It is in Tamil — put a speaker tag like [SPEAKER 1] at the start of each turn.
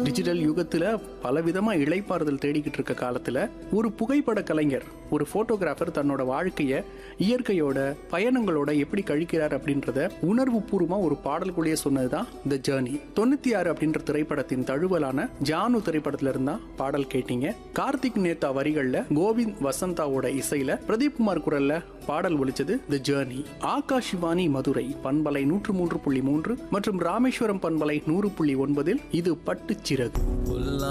[SPEAKER 1] டிஜிட்டல் யுகத்துல பலவிதமா இளைப்பாறுதல் தேடிக்கிட்டு இருக்க காலத்துல ஒரு புகைப்பட கலைஞர் ஒரு போட்டோகிராஃபர் தன்னோட வாழ்க்கைய இயற்கையோட பயணங்களோட எப்படி கழிக்கிறார் அப்படின்றத உணர்வு பூர்வமா ஒரு பாடலுக்குள்ளேயே சொன்னதுதான் த ஜேர்னி தொண்ணூத்தி ஆறு அப்படின்ற திரைப்படத்தின் தழுவலான ஜானு திரைப்படத்துல இருந்தா பாடல் கேட்டீங்க கார்த்திக் நேதா வரிகள்ல கோவிந்த் வசந்தாவோட இசையில பிரதீப் குமார் குரல்ல பாடல் ஒலிச்சது த ஜேர்னி ஆகாஷ்வாணி மதுரை பண்பலை நூற்று மூன்று புள்ளி மூன்று மற்றும் ராமேஸ்வரம் பண்பலை நூறு புள்ளி ஒன்பதில் இது பட்டுச்சிறகு